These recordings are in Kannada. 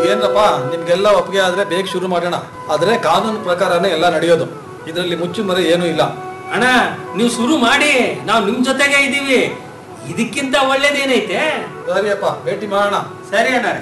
ಏನಪ್ಪ ನಿಮ್ಗೆಲ್ಲ ಒಪ್ಪಿಗೆ ಆದ್ರೆ ಬೇಗ ಶುರು ಮಾಡೋಣ ಆದ್ರೆ ಕಾನೂನು ಪ್ರಕಾರನೇ ಎಲ್ಲ ನಡೆಯೋದು ಇದರಲ್ಲಿ ಮುಚ್ಚು ಮರೆ ಏನೂ ಇಲ್ಲ ಅಣ್ಣ ನೀವು ಶುರು ಮಾಡಿ ನಾವು ನಿಮ್ ಜೊತೆಗೆ ಇದ್ದೀವಿ ಇದಕ್ಕಿಂತ ಒಳ್ಳೇದೇನೈತೆ ಸರಿಯಪ್ಪ ಭೇಟಿ ಮಾಡೋಣ ಸರಿ ಅಣ್ಣಾರೆ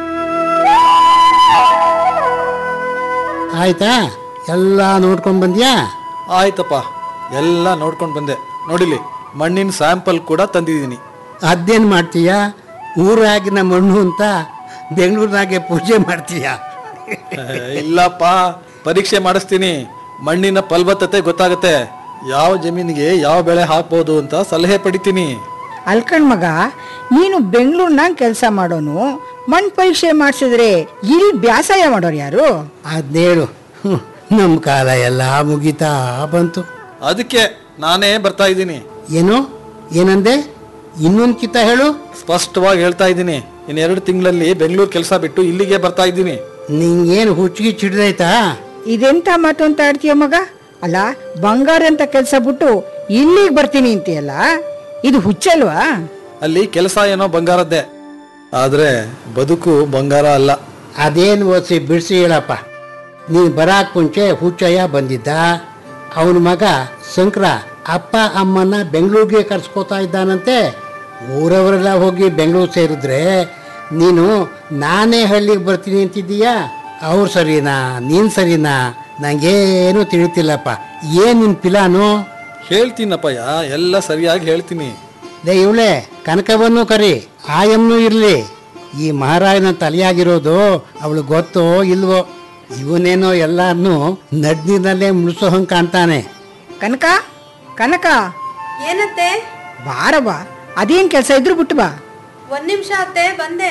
ಆಯ್ತಾ ಎಲ್ಲ ನೋಡ್ಕೊಂಡು ಬಂದ್ಯಾ ಆಯ್ತಪ್ಪ ಎಲ್ಲ ನೋಡ್ಕೊಂಡು ಬಂದೆ ನೋಡಿಲಿ ಮಣ್ಣಿನ ಸ್ಯಾಂಪಲ್ ಕೂಡ ತಂದಿದ್ದೀನಿ ಅದೇನು ಮಾಡ್ತೀಯ ಊರಾಗಿನ ಮಣ್ಣು ಅಂತ ಬೆಂಗಳೂರಿನಾಗೆ ಪೂಜೆ ಮಾಡ್ತೀಯ ಇಲ್ಲಪ್ಪ ಪರೀಕ್ಷೆ ಮಾಡಿಸ್ತೀನಿ ಮಣ್ಣಿನ ಫಲವತ್ತತೆ ಗೊತ್ತಾಗುತ್ತೆ ಯಾವ ಜಮೀನಿಗೆ ಯಾವ ಬೆಳೆ ಹಾಕ್ಬೋದು ಅಂತ ಸಲಹೆ ಪಡಿತೀನಿ ಅಲ್ಕಣ್ ಮಗ ನೀನು ಬೆಂಗಳೂರಿನಾಗ ಕೆಲಸ ಮಾಡೋನು ಮಣ್ಣು ಪರೀಕ್ಷೆ ಮಾಡಿಸಿದ್ರೆ ಇಲ್ಲಿ ಬ್ಯಾಸಾಯ ಮಾಡೋರು ಯಾರು ಅದೇಳು ನಮ್ಮ ಕಾಲ ಎಲ್ಲ ಮುಗಿತಾ ಬಂತು ಅದಕ್ಕೆ ನಾನೇ ಬರ್ತಾ ಇದ್ದೀನಿ ಏನು ಏನಂದೆ ಇನ್ನೊಂದು ಕಿತ್ತ ಹೇಳು ಸ್ಪಷ್ಟವಾಗಿ ಹೇಳ್ತಾ ಇದ್ದೀನಿ ಇನ್ನು ಎರಡು ತಿಂಗಳಲ್ಲಿ ಬೆಂಗಳೂರು ಕೆಲಸ ಬಿಟ್ಟು ಇಲ್ಲಿಗೆ ಬರ್ತಾ ಇದ್ದೀನಿ ನಿಂಗೇನು ಹುಚ್ಚಿಗೆ ಚಿಡ್ದೈತಾ ಇದೆಂತ ಮಾತು ಅಂತ ಆಡ್ತೀಯ ಮಗ ಅಲ್ಲ ಬಂಗಾರ ಅಂತ ಕೆಲಸ ಬಿಟ್ಟು ಇಲ್ಲಿಗೆ ಬರ್ತೀನಿ ಅಂತೀಯಲ್ಲ ಇದು ಹುಚ್ಚಲ್ವಾ ಅಲ್ಲಿ ಕೆಲಸ ಏನೋ ಬಂಗಾರದ್ದೇ ಆದ್ರೆ ಬದುಕು ಬಂಗಾರ ಅಲ್ಲ ಅದೇನು ಓದಿಸಿ ಬಿಡಿಸಿ ಹೇಳಪ್ಪ ನೀನು ಬರಾಕ್ ಮುಂಚೆ ಹುಚ್ಚಯ್ಯ ಬಂದಿದ್ದ ಅವನ ಮಗ ಶಂಕರ ಅಪ್ಪ ಅಮ್ಮನ ಬೆಂಗಳೂರಿಗೆ ಕರ್ಸ್ಕೊತಾ ಇದ್ದಾನಂತೆ ಊರವರೆಲ್ಲ ಹೋಗಿ ಬೆಂಗಳೂರು ಸೇರಿದ್ರೆ ನೀನು ನಾನೇ ಹಳ್ಳಿಗೆ ಬರ್ತೀನಿ ಅಂತಿದ್ದೀಯಾ ಅವ್ರು ಸರಿನಾ ನೀನು ಸರಿನಾ ನಂಗೇನು ತಿಳಿತಿಲ್ಲಪ್ಪ ಏನು ನಿನ್ನ ಪಿಲಾನು ಹೇಳ್ತೀನಪ್ಪಯ್ಯ ಎಲ್ಲ ಸರಿಯಾಗಿ ಹೇಳ್ತೀನಿ ಲೇ ಇವಳೆ ಕನಕವನ್ನು ಕರಿ ಆಯಮ್ಮನೂ ಇರಲಿ ಈ ಮಹಾರಾಜನ ತಲೆಯಾಗಿರೋದು ಅವಳು ಗೊತ್ತೋ ಇಲ್ವೋ ಇವನೇನೋ ಎಲ್ಲಾರನ್ನೂ ನಡ್ನಿನಲ್ಲೇ ಮುಳಿಸೋ ಹಂಗೆ ಕಾಣ್ತಾನೆ ಕನಕ ಕನಕ ಏನತ್ತೆ ಬಾರ ಬಾ ಅದೇನ್ ಕೆಲಸ ಇದ್ರು ಬಿಟ್ಟು ಬಾ ಒಂದ್ ನಿಮಿಷ ಅತ್ತೆ ಬಂದೆ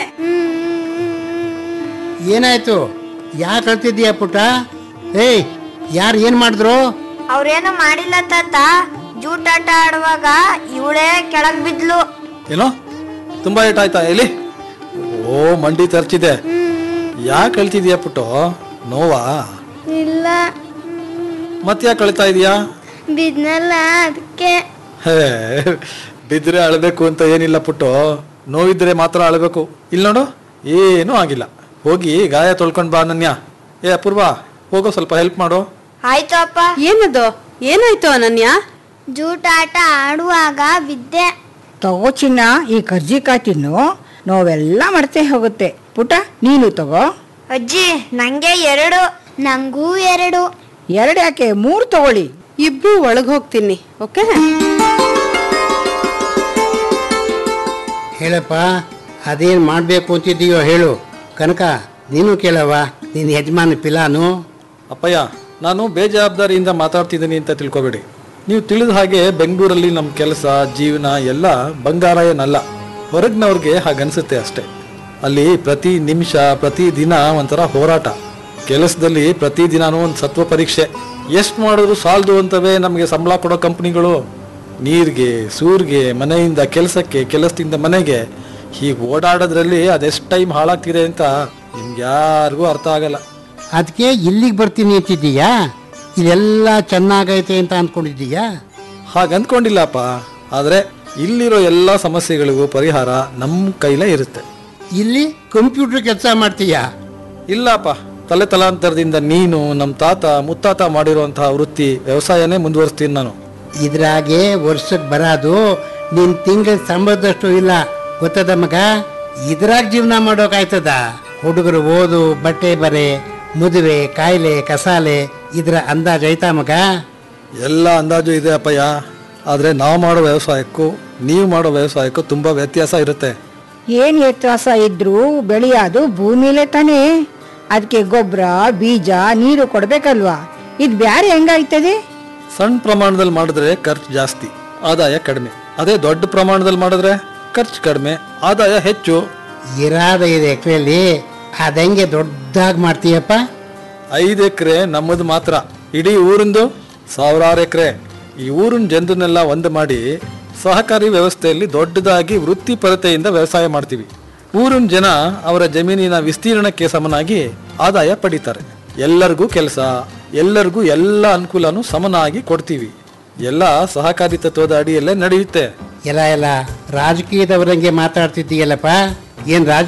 ಏನಾಯ್ತು ಯಾಕೆ ಕಳ್ತಿದ್ದೀಯ ಪುಟ್ಟ ಏಯ್ ಯಾರು ಏನು ಮಾಡಿದ್ರು ಅವ್ರೇನು ಮಾಡಿಲ್ಲ ತಾತ ಜೂಟಾಟ ಆಡುವಾಗ ಇವಳೇ ಕೆಳಗ್ ಬಿದ್ಲು ಏನೋ ತುಂಬಾ ಏಟ್ ಆಯ್ತಾ ಎಲ್ಲಿ ಓ ಮಂಡಿ ತರ್ಚಿದೆ ಯಾಕೆ ಕಳ್ತಿದ್ಯಾ ಪುಟ್ಟು ನೋವಾ ಇಲ್ಲ ಮತ್ತೆ ಯಾಕೆ ಕಳ್ತಾ ಇದೀಯಾ ಬಿದ್ನಲ್ಲ ಅದಕ್ಕೆ ಹೇ ಬಿದ್ರೆ ಅಳಬೇಕು ಅಂತ ಏನಿಲ್ಲ ಪುಟ್ಟು ನೋವಿದ್ರೆ ಮಾತ್ರ ಅಳಬೇಕು ಇಲ್ಲಿ ನೋಡು ಏನೂ ಆಗಿಲ್ಲ ಹೋಗಿ ಗಾಯ ತೊಳ್ಕೊಂಡ್ ಬಾ ಅನನ್ಯ ಏ ಅಪೂರ್ವ ಹೋಗೋ ಸ್ವಲ್ಪ ಹೆಲ್ಪ್ ಮಾಡು ಆಯ್ತು ಅಪ್ಪ ಏನದು ಏನಾಯ್ತು ಅನನ್ಯ ಜೂಟಾಟ ಆಡುವಾಗ ಬಿದ್ದೆ ತಗೋ ಚಿನ್ನ ಈ ಕರ್ಜಿಕಾಯಿ ತಿನ್ನು ನೋವೆಲ್ಲ ಮರ್ತೆ ಹೋಗುತ್ತೆ ಪುಟ ನೀನು ತಗೋ ಅಜ್ಜಿ ನಂಗೆ ಎರಡು ನಂಗೂ ಎರಡು ಎರಡು ಯಾಕೆ ಮೂರು ತಗೊಳ್ಳಿ ಇಬ್ರು ಒಳಗ್ ಹೋಗ್ತೀನಿ ಓಕೆ ಹೇಳಪ್ಪ ಅದೇನು ಮಾಡಬೇಕು ಅಂತಿದ್ದೀಯೋ ಹೇಳು ಕನಕ ನೀನು ಕೇಳವ ನಿನ್ನ ಯಜಮಾನ ಪಿಲಾನು ಅಪ್ಪಯ್ಯ ನಾನು ಬೇಜವಾಬ್ದಾರಿಯಿಂದ ಮಾತಾಡ್ತಿದ್ದೀನಿ ಅಂತ ತಿಳ್ಕೊಬೇಡಿ ನೀವು ತಿಳಿದ ಹಾಗೆ ಬೆಂಗಳೂರಲ್ಲಿ ನಮ್ಮ ಕೆಲಸ ಜೀವನ ಎಲ್ಲ ಬಂಗಾರ ಏನಲ್ಲ ಹೊರಗಿನವ್ರಿಗೆ ಹಾಗನ್ಸುತ್ತೆ ಅಷ್ಟೆ ಅಲ್ಲಿ ಪ್ರತಿ ನಿಮಿಷ ಪ್ರತಿ ದಿನ ಒಂಥರ ಹೋರಾಟ ಕೆಲಸದಲ್ಲಿ ಪ್ರತಿ ದಿನಾನೂ ಒಂದು ಸತ್ವ ಪರೀಕ್ಷೆ ಎಷ್ಟು ಮಾಡಿದ್ರು ಸಾಲದು ಅಂತವೇ ನಮಗೆ ಸಂಬಳ ಕೊಡೋ ಕಂಪ್ನಿಗಳು ನೀರಿಗೆ ಸೂರ್ಗೆ ಮನೆಯಿಂದ ಕೆಲಸಕ್ಕೆ ಕೆಲಸದಿಂದ ಮನೆಗೆ ಹೀಗೆ ಓಡಾಡೋದ್ರಲ್ಲಿ ಅದೆಷ್ಟು ಟೈಮ್ ಹಾಳಾಗ್ತಿದೆ ಅಂತ ನಿಮ್ಗೆ ಯಾರಿಗೂ ಅರ್ಥ ಆಗಲ್ಲ ಅದಕ್ಕೆ ಇಲ್ಲಿಗೆ ಬರ್ತೀನಿ ಅಂತಿದ್ದೀಯಾ ಇಲ್ಲೆಲ್ಲ ಚೆನ್ನಾಗೈತೆ ಅಂತ ಅಂದ್ಕೊಂಡಿದ್ದೀಯಾ ಹಾಗೆ ಅಂದ್ಕೊಂಡಿಲ್ಲಪ್ಪ ಆದರೆ ಇಲ್ಲಿರೋ ಎಲ್ಲ ಸಮಸ್ಯೆಗಳಿಗೂ ಪರಿಹಾರ ನಮ್ಮ ಕೈಲೇ ಇರುತ್ತೆ ಇಲ್ಲಿ ಕಂಪ್ಯೂಟರ್ ಕೆಲಸ ಮಾಡ್ತೀಯಾ ಇಲ್ಲಪ್ಪ ತಲೆ ತಲಾಂತರದಿಂದ ನೀನು ನಮ್ಮ ತಾತ ಮುತ್ತಾತ ಮಾಡಿರುವಂತಹ ವೃತ್ತಿ ವ್ಯವಸಾಯನೇ ಮುಂದುವರಿಸ್ತೀನಿ ನಾನು ಇದ್ರಾಗೆ ವರ್ಷಕ್ಕೆ ಬರೋದು ನಿನ್ನ ತಿಂಗಳ ಸಂಬಳದಷ್ಟು ಇಲ್ಲ ಗೊತ್ತದ ಮಗ ಇದ್ರಾಗ ಜೀವನ ಮಾಡೋಕಾಯ್ತದ ಹುಡುಗರು ಓದು ಬಟ್ಟೆ ಬರೆ ಮದುವೆ ಕಾಯಿಲೆ ಕಸಾಲೆ ಇದ್ರ ಅಂದಾಜ್ ಐತಾ ಮಗ ಎಲ್ಲ ಅಂದಾಜು ಇದೆ ಅಪ್ಪಯ್ಯ ಆದರೆ ನಾವು ಮಾಡೋ ವ್ಯವಸಾಯಕ್ಕೂ ನೀವು ಮಾಡೋ ವ್ಯವಸಾಯಕ್ಕೂ ತುಂಬ ವ್ಯತ್ಯಾಸ ಇರುತ್ತೆ ಏನ್ ವ್ಯತ್ಯಾಸ ಇದ್ರು ಬೆಳೆಯೋದು ಭೂಮಿಲೇ ತಾನೇ ಅದಕ್ಕೆ ಗೊಬ್ಬರ ಬೀಜ ನೀರು ಕೊಡ್ಬೇಕಲ್ವಾ ಇದು ಬ್ಯಾರೆ ಹೆಂಗಾಯ್ತದೆ ಸಣ್ಣ ಪ್ರಮಾಣದಲ್ಲಿ ಮಾಡಿದ್ರೆ ಖರ್ಚು ಜಾಸ್ತಿ ಆದಾಯ ಕಡಿಮೆ ಅದೇ ದೊಡ್ಡ ಪ್ರಮಾಣದಲ್ಲಿ ಮಾಡಿದ್ರೆ ಖರ್ಚು ಕಡಿಮೆ ಆದಾಯ ಹೆಚ್ಚು ಇರಾದ ಐದು ಎಕರೆಯಲ್ಲಿ ಅದಂಗೆ ದೊಡ್ಡದಾಗಿ ಮಾಡ್ತೀಯಪ್ಪ ಐದು ಎಕರೆ ನಮ್ಮದು ಮಾತ್ರ ಇಡೀ ಊರಿಂದು ಸಾವಿರಾರು ಎಕರೆ ಈ ಊರಿನ ಜನರನ್ನೆಲ್ಲ ಒಂದು ಮಾಡಿ ಸಹಕಾರಿ ವ್ಯವಸ್ಥೆಯಲ್ಲಿ ದೊಡ್ಡದಾಗಿ ವೃತ್ತಿಪರತೆಯಿಂದ ವ್ಯವಸಾಯ ಮಾಡ್ತೀವಿ ಊರಿನ ಜನ ಅವರ ಜಮೀನಿನ ವಿಸ್ತೀರ್ಣಕ್ಕೆ ಸಮನಾಗಿ ಆದಾಯ ಪಡಿತಾರೆ ಎಲ್ಲರಿಗೂ ಕೆಲಸ ಎಲ್ಲರಿಗೂ ಎಲ್ಲ ಅನುಕೂಲನೂ ಸಮನಾಗಿ ಕೊಡ್ತೀವಿ ಎಲ್ಲ ಸಹಕಾರಿ ತತ್ವದ ಅಡಿಯಲ್ಲೇ ನಡೆಯುತ್ತೆ ಎಲ್ಲ ಎಲ್ಲ ರಾಜಕೀಯದವರಂಗೆ ಮಾತಾಡ್ತಿದ್ದೀಯಲ್ಲಪ್ಪ ಏನ್ ರಾಜ